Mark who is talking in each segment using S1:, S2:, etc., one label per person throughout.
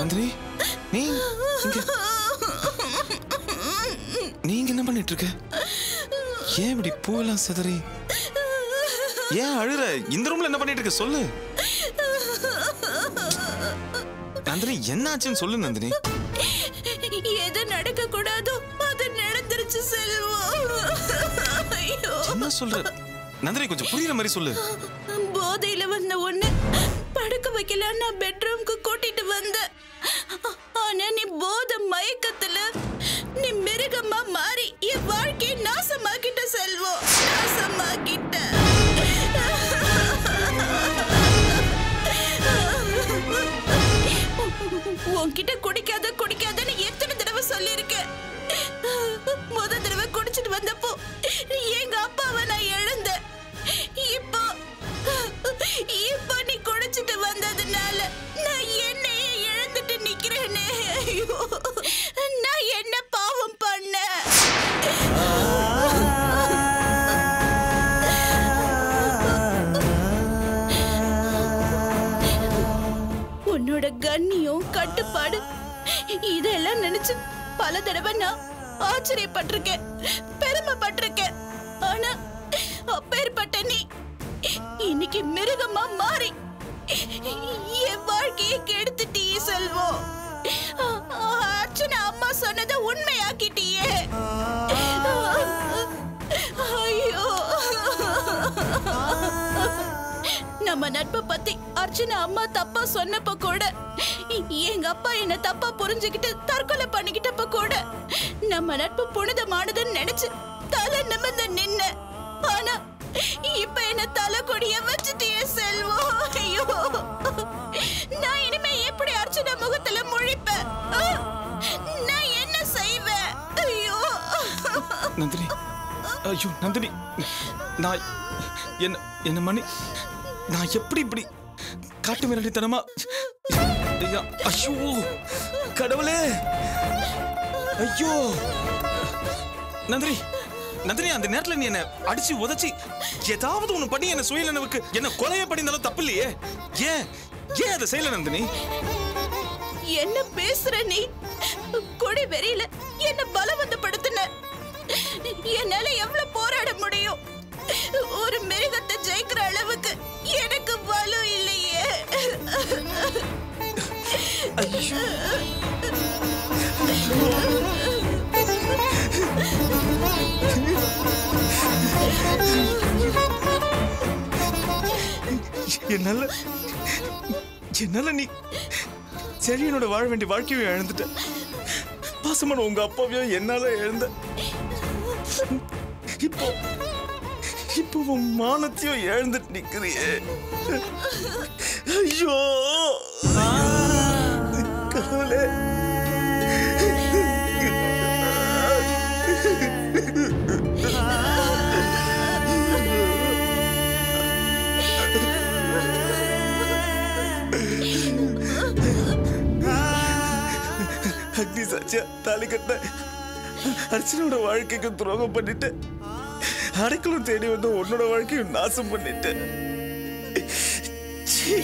S1: நந்தினி நீ இங்க நீங்க என்ன பண்ணிட்டு இருக்க ஏன் இப்படி பூவெல்லாம் சிதறி ஏன் அழுற இந்த ரூம்ல என்ன பண்ணிட்டு இருக்க சொல்லு நந்தினி என்ன ஆச்சுன்னு சொல்லு நந்தினி
S2: எது நடக்க கூடாதோ அது நடந்துருச்சு செல்வம் ஐயோ
S1: என்ன சொல்ற நந்தினி கொஞ்சம் புரியுற மாதிரி சொல்லு
S2: போதையில வந்த ஒண்ணு படுக்க வைக்கல நான் பெட்ரூம்க்கு கூட்டிட்டு வந்த ஆனா நீ போத மயக்கத்துல நீ மிருகமா மாறி என் வாழ்க்கையை நாசமாக்கிட்ட செல்வம் நாசமாக்கிட்ட உன்கிட்ட குடிக்காத குடிக்காதன்னு எத்தனை தடவை சொல்லியிருக்கேன் முத தடவை குடிச்சிட்டு வந்தப்போ எங்க அப்பாவை நான் இழந்தேன் இப்போ இப்போ நீ குடிச்சிட்டு வந்ததுனால நான் என்னையே இழந்துட்டு நிக்கிறேனே ஐயோ நான் என்ன பாவம் பண்ணேன் உன்னோட கண்ணியம் கட்டுப்பாடு இதெல்லாம் நினைச்சு பல தடவை நான் ஆச்சரியப்பட்டிருக்கேன் பெருமைப்பட்டிருக்கேன் ஆனா அப்பேற்பட்ட நீ இன்னைக்கு மிருகமா மாறி என் வாழ்க்கையை கெடுத்துட்டியே செல்வம் அர்ச்சனா அம்மா சொன்னதை உண்மையாக்கிட்டியே ஐயோ நம்ம நட்பை பத்தி அர்ச்சனா அம்மா தப்பா சொன்னப்ப கூட எங்க அப்பா என்ன தப்பா புரிஞ்சுக்கிட்டு தற்கொலை பண்ணிக்கிட்டப்ப கூட நம்ம நட்பு புனிதமானதுன்னு நினைச்சு தலை நிமிர்ந்து நின்ன ஆனா இப்ப என்ன தலை கொடிய வச்சுட்டியே செல்வம் ஐயோ நான் இனிமே எப்படி அர்ச்சனா முகத்துல முழிப்பேன் ஆ, நான் என்ன செய்வேன் ஐயோ
S1: நந்தினி ஐயோ நந்தினி நான் என்ன என்ன மணி நான் எப்படி இப்படி காட்டு மிராண்டித்தனமா ஐயா, ஐயோ கடவுளே ஐயோ நந்தினி நந்தினி அந்த நேரத்துல நீ என்ன அடிச்சு உதைச்சி ஏதாவது ஒண்ணு பண்ணி என்ன சுயலனவுக்கு என்ன கொலைய பண்ணியிருந்தாலும் தப்பு இல்லையே ஏன் ஏன் அதை செய்யல நந்தினி
S2: என்ன பேசுற நீ கொடி வெறியில என்ன பலவந்தப்படுத்தின என்னால எவ்வளவு போராட முடியும் ஒரு மிருகத்தை ஜெயிக்கிற அளவுக்கு எனக்கு பலம் இல்லையே
S1: ஐயோ என்னால என்னால நீ செழியனோட வாழ வேண்டிய வாழ்க்கையை இழந்துட்ட பாசமான உங்க அப்பாவையும் என்னால இழந்த இப்போ இப்போ உன் மானத்தையும் இழந்துட்டு நிக்கிறியே ஐயோ கடவுளே அக்னி சாட்சியா தாலி கட்ட அர்ச்சனோட வாழ்க்கைக்கு துரோகம் பண்ணிட்டு அடைக்கலம் தேடி வந்து உன்னோட வாழ்க்கையும் நாசம் பண்ணிட்டு சீ.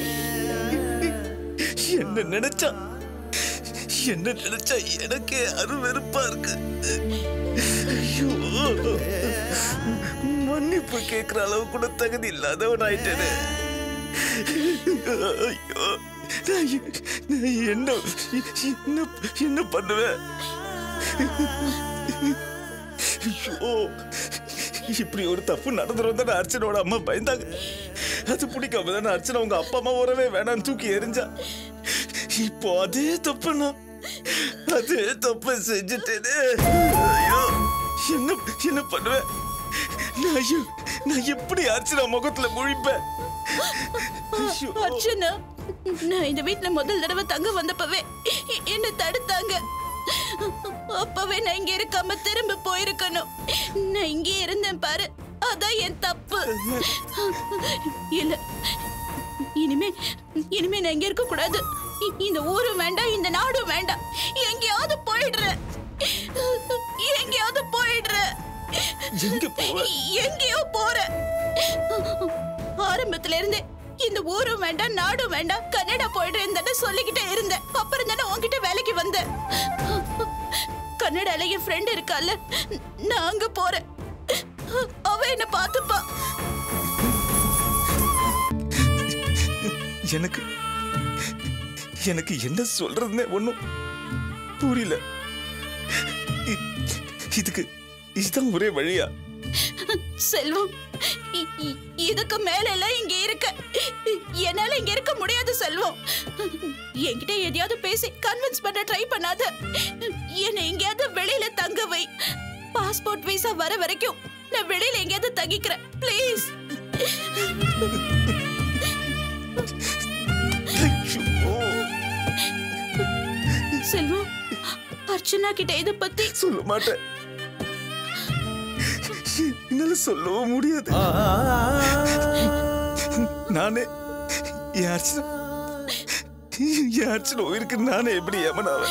S1: என்ன நினைச்சா என்ன நினைச்சா எனக்கே அருவெருப்பா இருக்கு ஐயோ மன்னிப்பு கேட்கிற அளவு கூட தகுதி இல்லாதவன் ஆயிட்டேனே ஐயோ நான் எ- நான் என்ன என்ன என்ன பண்ணுவேன் ஐயோ இப்படி ஒரு தப்பு நடந்துரும் தான் அர்ச்சனோட அம்மா பயந்தாங்க அது பிடிக்காம தானே அர்ச்சனை உங்க அப்பா அம்மா உறவே வேணாம் தூக்கி எறிஞ்சா இப்போ அதே தப்பு நான் அதே தப்பு செஞ்சுட்டேனே ஐயோ என்ன என்ன பண்ணுவேன் நான் எ- நான் எப்படி அர்ச்சனா முகத்துல முழிப்பேன் ஐயோ
S2: அர்ச்சனா நான் இந்த வீட்ல முதல் தடவை தங்க வந்தப்பவே எ- என்ன தடுத்தாங்க அப்பவே நான் இங்க இருக்காம திரும்ப போயிருக்கணும் நான் இங்கே இருந்தேன் பாரு அதான் என் தப்பு இல்ல இனிமே இனிமே நான் இங்க இருக்க கூடாது இ- இந்த ஊரும் வேண்டாம் இந்த நாடும் வேண்டாம் எங்கேயாவது போயிடுறேன் எங்கேயாவது போயிடுறேன்
S1: எங்க போவ
S2: எங்கேயோ போறேன் ஆரம்பத்துல இருந்தே இந்த ஊரும் வேண்டாம் நாடும் வேண்டாம் கன்னடா போயிட்டு இருந்தேன்னு சொல்லிக்கிட்டே இருந்தேன் அப்புறம் தானே உன்கிட்ட வேலைக்கு வந்தேன் கன்னடால என் ஃப்ரெண்ட் இருக்கால நான் அங்க போறேன் அவ என்ன பாத்துப்பா
S1: எனக்கு எனக்கு என்ன சொல்றதுன்னே ஒண்ணும் புரியல இ- இதுக்கு இதுதான் ஒரே வழியா
S2: செல்வம் இ- இ- இதுக்கு மேல எல்லாம் இங்க இருக்க என்னால இங்க இருக்க முடியாது செல்வம் என்கிட்ட எதையாவது பேசி கன்வின்ஸ் பண்ண ட்ரை பண்ணாத என்னை எங்கேயாவது வெளியில தங்க வை பாஸ்போர்ட் விசா வர வரைக்கும் நான் வெளியில எங்கேயாவது தங்கிக்கிறேன் ப்ளீஸ்
S1: ஐயோ,
S2: செல்வம் அர்ச்சனா கிட்ட இத பத்தி
S1: சொல்ல மாட்டேன் என்னால சொல்லவும் முடியாது நானே என் அர்ச்சனை என் அர்ச்சனை உயிருக்கு நானே எப்படி ஏமனாவேன்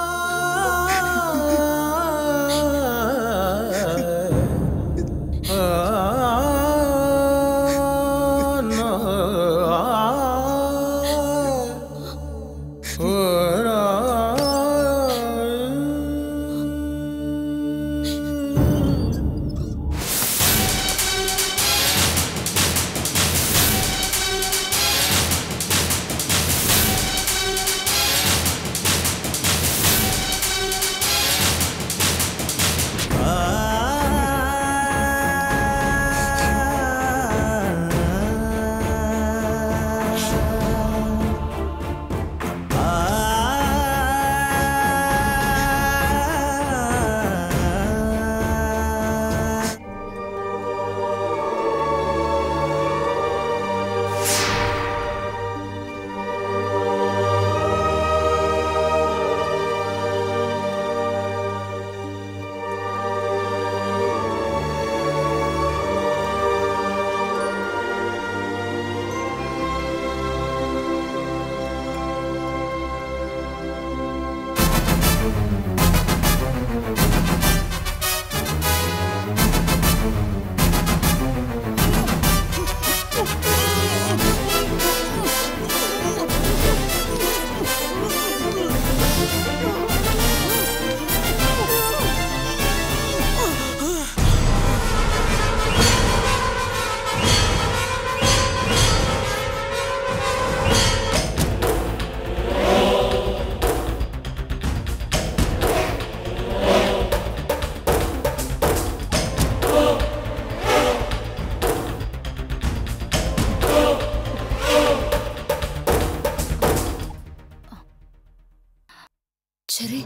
S3: சரி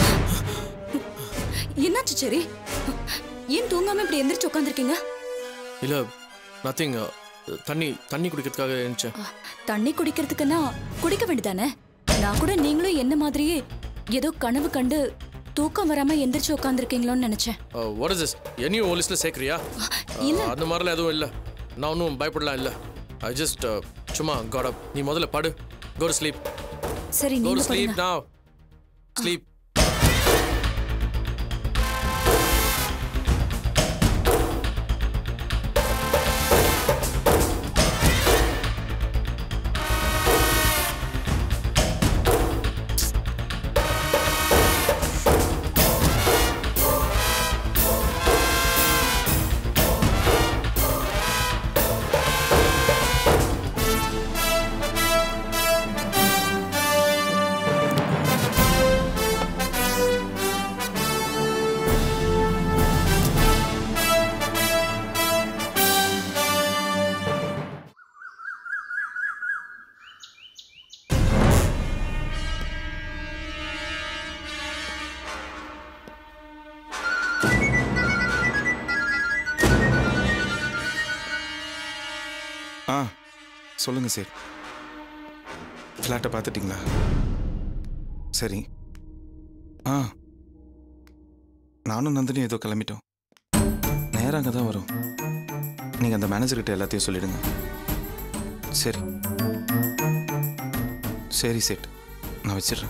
S3: என்னாச்சு சரி ஏன் தூங்காம இப்படி எந்திரிச்சு உட்காந்துருக்கீங்க
S4: இல்லை நத்திங் தண்ணி தண்ணி குடிக்கிறதுக்காக எழுந்துச்சேன்
S3: தண்ணி குடிக்கிறதுக்குன்னா குடிக்க வேண்டியதானே நான் கூட நீங்களும் என்ன மாதிரியே ஏதோ கனவு கண்டு தூக்கம் வராம எந்திரிச்சு உட்காந்துருக்கீங்களோன்னு நினைச்சேன்
S4: வாட் இஸ் திஸ் என்னையும் ஒரு லிஸ்ட்டில் சேர்க்குறியா
S3: இல்ல.
S4: அந்த மாதிரிலாம் எதுவும் இல்லை நான் ஒன்றும் பயப்படலாம் இல்லை ஐ ஜஸ்ட் சும்மா காட் அப் நீ முதல்ல படு கோ டு ஸ்லீப்
S3: சரி
S4: கோ
S3: நீங்க
S4: டு ஸ்லீப்
S3: படுங்க
S4: now ஸ்லீப்
S1: ஆ சொல்லுங்க சார் ஃப்ளாட்டை பார்த்துட்டிங்களா சரி ஆ நானும் நந்தினி ஏதோ கிளம்பிட்டோம் நேரம் அங்கே தான் வரும் நீங்கள் அந்த மேனேஜர்கிட்ட எல்லாத்தையும் சொல்லிடுங்க சரி சரி சேட் நான் வச்சிடுறேன்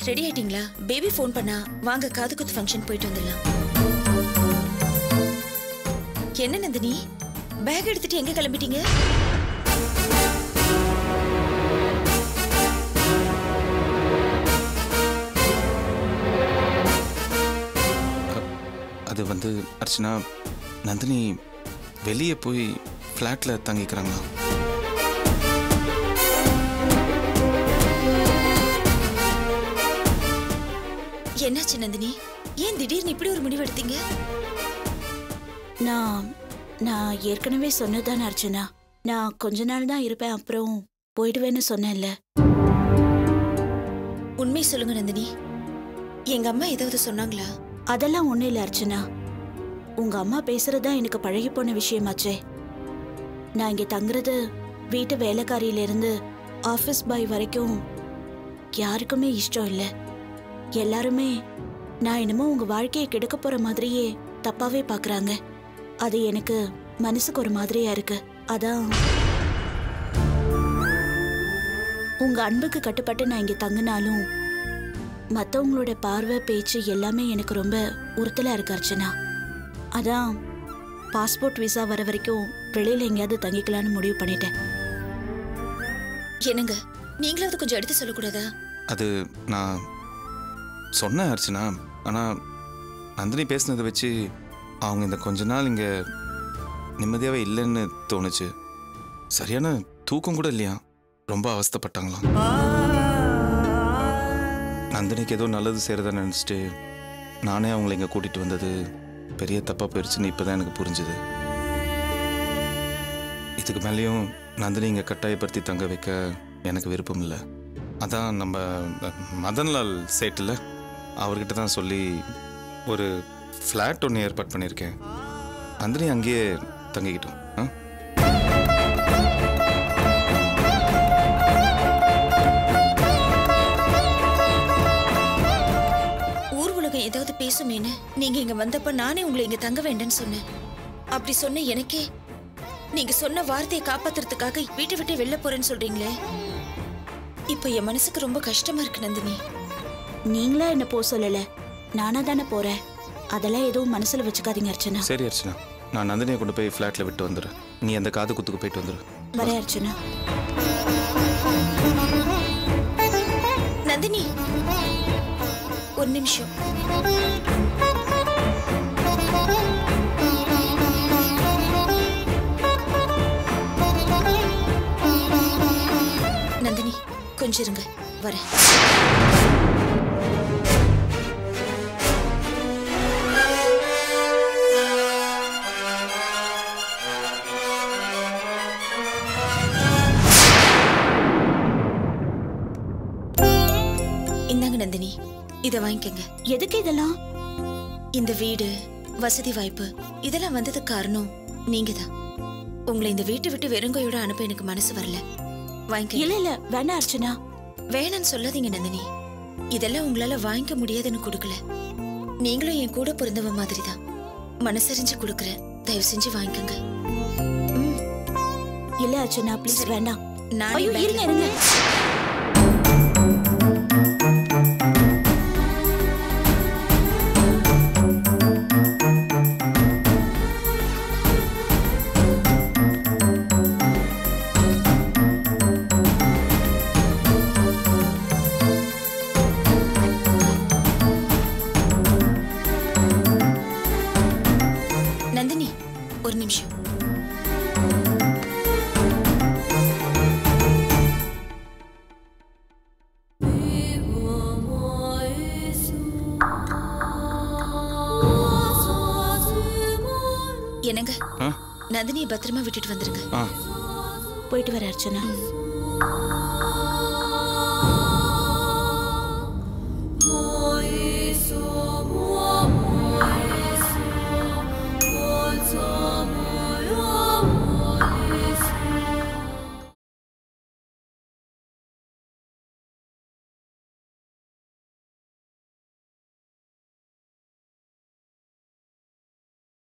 S5: ரெடி ஆயிட்டீங்களா பேபி ஃபோன் பண்ணா வாங்க காது குத்து ஃபங்க்ஷன் போயிட்டு வந்துடலாம் என்ன நந்தினி பேக் எடுத்துட்டு எங்க கிளம்பிட்டீங்க
S1: அது வந்து அர்ச்சனா நந்தினி வெளியே போய் ஃப்ளாட்டில் தங்கிக்கிறாங்களா
S5: என்னாச்சு நந்தினி ஏன் திடீர்னு இப்படி ஒரு முடிவு எடுத்தீங்க
S2: நான் நான் ஏற்கனவே சொன்னதானே அர்ச்சனா நான் கொஞ்ச நாள் தான் இருப்பேன் அப்புறம் போயிடுவேன்னு சொன்னேன்ல
S5: உண்மை சொல்லுங்க நந்தினி எங்க அம்மா ஏதாவது சொன்னாங்களா
S2: அதெல்லாம் ஒண்ணும் இல்ல அர்ச்சனா உங்க அம்மா பேசுறதா எனக்கு பழகி போன விஷயமாச்சே நான் இங்க தங்குறது வீட்டு வேலைக்காரியில இருந்து ஆபீஸ் பாய் வரைக்கும் யாருக்குமே இஷ்டம் இல்ல எல்லாருமே நான் என்னமோ உங்க வாழ்க்கையை கெடுக்க போற மாதிரியே தப்பாவே பாக்குறாங்க அது எனக்கு மனசுக்கு ஒரு மாதிரியா இருக்கு அதான் உங்க அன்புக்கு கட்டுப்பட்டு நான் இங்க தங்கினாலும் மத்தவங்களோட பார்வை பேச்சு எல்லாமே எனக்கு ரொம்ப உறுத்தலா இருக்கு அர்ச்சனா அதான் பாஸ்போர்ட் விசா வர வரைக்கும் வெளியில எங்கேயாவது தங்கிக்கலாம்னு முடிவு பண்ணிட்டேன்
S5: என்னங்க நீங்களாவது கொஞ்சம் எடுத்து சொல்லக்கூடாதா
S1: அது நான் சொன்னேன் அர்ச்சனா ஆனால் நந்தினி பேசுனதை வச்சு அவங்க இந்த கொஞ்ச நாள் இங்கே நிம்மதியாகவே இல்லைன்னு தோணுச்சு சரியான தூக்கம் கூட இல்லையா ரொம்ப அவஸ்தைப்பட்டாங்களாம் நந்தினிக்கு ஏதோ நல்லது செய்கிறதா நினச்சிட்டு நானே அவங்கள இங்கே கூட்டிகிட்டு வந்தது பெரிய தப்பாக போயிடுச்சுன்னு இப்போ தான் எனக்கு புரிஞ்சுது இதுக்கு மேலேயும் நந்தினி இங்கே கட்டாயப்படுத்தி தங்க வைக்க எனக்கு விருப்பம் இல்லை அதான் நம்ம அஹ், மதன்லால் சேட்டில் அவர்கிட்ட தான் சொல்லி ஒரு ஃப்ளாட் ஒன்று ஏற்பாடு பண்ணியிருக்கேன் நந்தினி அங்கேயே தங்கிக்கிட்டோம் ஆ
S5: ஊர் உலகம் ஏதாவது பேசுமேன்னு நீங்க இங்க வந்தப்ப நானே உங்களை இங்க தங்க வேண்டாம்னு சொன்னேன் அப்படி சொன்ன எனக்கே நீங்க சொன்ன வார்த்தையை காப்பாத்துறதுக்காக வீட்டை விட்டு வெளில போறேன்னு சொல்றீங்களே இப்ப என் மனசுக்கு ரொம்ப கஷ்டமா இருக்கு நந்தினி
S2: நீங்களா என்ன போ சொல்லல நானா தானே போறேன் அதெல்லாம் எதுவும் மனசுல வச்சுக்காதீங்க அர்ச்சனா
S1: சரி அர்ச்சனா நான் நந்தினியை கொண்டு போய் ஃப்ளாட்டில் விட்டு வந்துடுறேன் நீ அந்த காது குத்துக்கு போயிட்டு வந்துடு
S2: வரேன் அர்ச்சனா
S5: நந்தினி ஒரு நிமிஷம் நந்தினி கொஞ்சம் இருங்க வரேன் இந்தாங்க நந்தினி இதை வாங்கிக்கங்க
S2: எதுக்கு இதெல்லாம்
S5: இந்த வீடு வசதி வாய்ப்பு இதெல்லாம் வந்ததுக்கு காரணம் நீங்க தான் உங்களை இந்த வீட்டை விட்டு வெறுங்கையோட அனுப்ப எனக்கு மனசு வரல வாங்கிக்க
S2: இல்ல இல்ல வேணாம் அர்ச்சனா
S5: வேணான்னு சொல்லாதீங்க நந்தினி இதெல்லாம் உங்களால வாங்கிக்க முடியாதுன்னு கொடுக்கல நீங்களும் என் கூட பிறந்தவ மாதிரி தான் மனசறிஞ்சு கொடுக்குறேன் தயவு செஞ்சு வாங்கிக்கோங்க ம்,
S2: இல்ல அர்ச்சனா ப்ளீஸ் வேண்டாம்
S5: நானே
S2: ஐயோ
S5: பேக்ல-
S2: இருங்க இருங்க
S5: நந்தினி ஒரு நிமிஷம் என்னங்க
S1: ஆ
S5: நந்தினியை பத்திரமா விட்டுட்டு வந்துருங்க
S1: ஆ
S2: போயிட்டு வர அர்ச்சனா